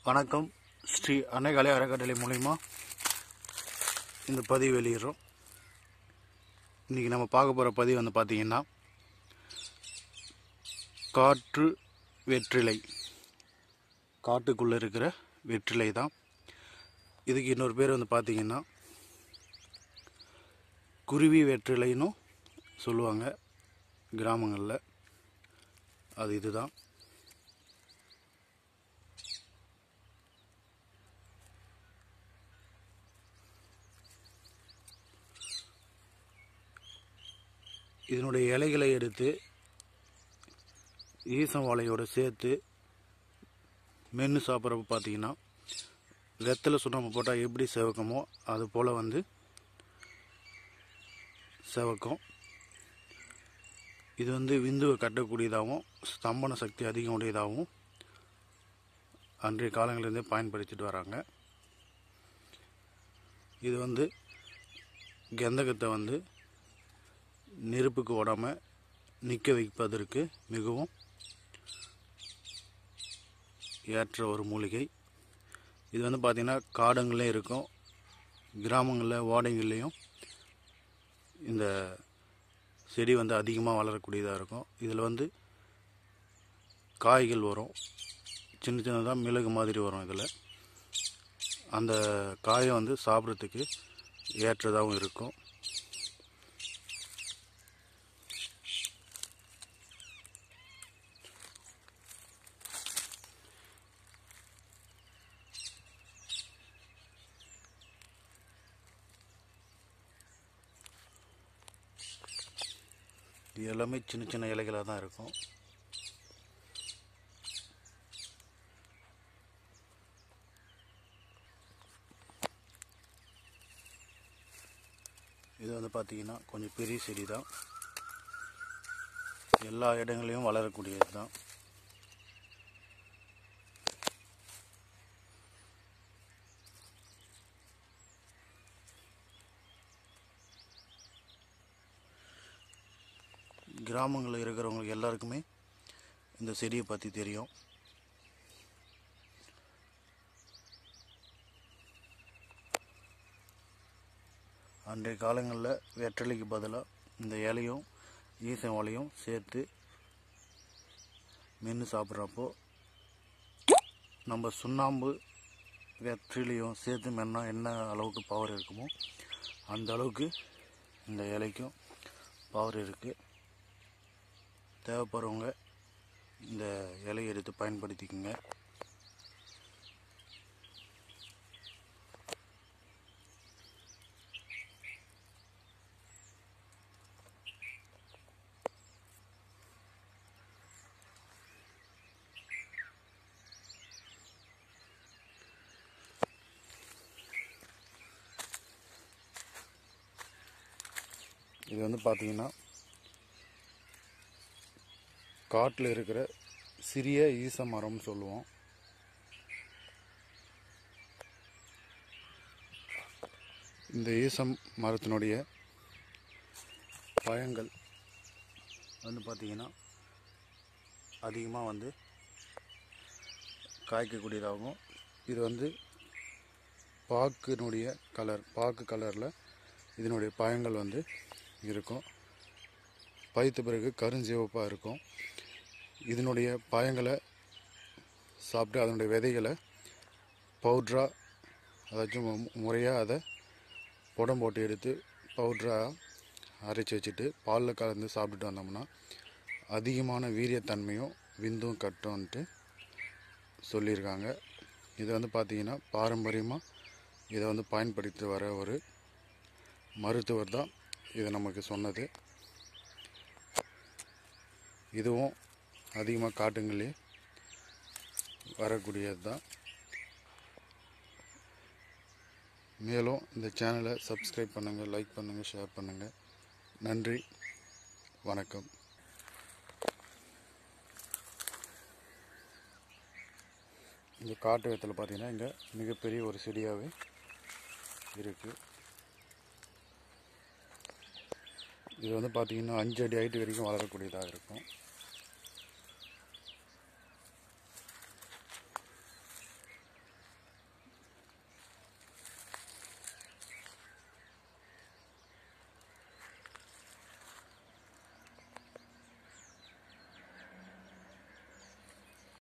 வணக்கம் ஸ்ரீ அன்னைகலை அறக்கட்டளை மூலிமா இந்த பதிவு வெளியிடுறோம் இன்றைக்கி நம்ம பார்க்க போகிற பதிவு வந்து பார்த்திங்கன்னா காற்று வெற்றிலை காட்டுக்குள்ளே இருக்கிற வெற்றிலை தான் இதுக்கு இன்னொரு பேர் வந்து பார்த்திங்கன்னா குருவி வெற்றிலைன்னு சொல்லுவாங்க கிராமங்களில் அது இதுதான் இதனுடைய இலைகளை எடுத்து ஈசம் வாழையோடு சேர்த்து மென்று சாப்பிட்றப்ப பார்த்தீங்கன்னா வெத்தலை சுண்ணாம்பு போட்டால் எப்படி செவக்குமோ அது போல் வந்து செவக்கும் இது வந்து விந்துவை கட்டக்கூடியதாகவும் ஸ்தம்பன சக்தி அதிகம் உடையதாகவும் அன்றைய காலங்களிலேருந்தே பயன்படுத்திட்டு வராங்க இது வந்து கந்தகத்தை வந்து நெருப்புக்கு ஓடாமல் நிற்க வைப்பதற்கு மிகவும் ஏற்ற ஒரு மூலிகை இது வந்து பார்த்திங்கன்னா காடுங்கள்லேயும் இருக்கும் கிராமங்களில் ஓடைங்கள்லேயும் இந்த செடி வந்து அதிகமாக வளரக்கூடியதாக இருக்கும் இதில் வந்து காய்கள் வரும் சின்ன சின்னதாக மிளகு மாதிரி வரும் இதில் அந்த காயை வந்து சாப்பிட்றதுக்கு ஏற்றதாகவும் இருக்கும் இது எல்லாமே சின்ன சின்ன இலைகளாக தான் இருக்கும் இது வந்து பார்த்திங்கன்னா கொஞ்சம் பெரிய செடி தான் எல்லா இடங்களையும் வளரக்கூடியது தான் கிராமங்களில் இருக்கிறவங்களுக்கு எல்லாருக்குமே இந்த செடியை பற்றி தெரியும் அன்றைய காலங்களில் வெற்றலைக்கு பதிலாக இந்த இலையும் ஈசன் வாழையும் சேர்த்து மென்று சாப்பிட்றப்போ நம்ம சுண்ணாம்பு வெற்றிலையும் சேர்த்து மென்னா என்ன அளவுக்கு பவர் இருக்குமோ அந்த அளவுக்கு இந்த இலைக்கும் பவர் இருக்குது தேவைப்படுறவங்க இந்த இலையை எடுத்து பயன்படுத்திக்கோங்க இது வந்து பார்த்தீங்கன்னா காட்டில் இருக்கிற சிறிய ஈச மரம்னு சொல்லுவோம் இந்த ஈசம் மரத்தினுடைய பழங்கள் வந்து பார்த்திங்கன்னா அதிகமாக வந்து காய்க்கக்கூடியதாகும் இது வந்து பாக்கினுடைய கலர் பாக்கு கலரில் இதனுடைய பழங்கள் வந்து இருக்கும் பழுத்த பிறகு கருஞ்சிவப்பாக இருக்கும் இதனுடைய பழங்களை சாப்பிட்டு அதனுடைய விதைகளை பவுட்ராக அதாச்சும் முறையாக அதை புடம் போட்டு எடுத்து பவுட்ராக அரைச்சி வச்சுட்டு பாலில் கலந்து சாப்பிட்டுட்டு வந்தோம்னா அதிகமான வீரியத்தன்மையும் விந்தும் கட்டும்ன்ட்டு சொல்லியிருக்காங்க இது வந்து பார்த்திங்கன்னா பாரம்பரியமாக இதை வந்து பயன்படுத்தி வர ஒரு மருத்துவர் தான் இதை நமக்கு சொன்னது இதுவும் அதிகமாக காட்டுங்களே வரக்கூடியது தான் மேலும் இந்த சேனலை சப்ஸ்கிரைப் பண்ணுங்கள் லைக் பண்ணுங்கள் ஷேர் பண்ணுங்கள் நன்றி வணக்கம் இந்த காட்டு வெத்தில் பார்த்தீங்கன்னா இங்கே மிகப்பெரிய ஒரு செடியாகவே இருக்குது இது வந்து பார்த்திங்கன்னா அஞ்சு அடி ஹைட்டு வரைக்கும் வளரக்கூடியதாக இருக்கும்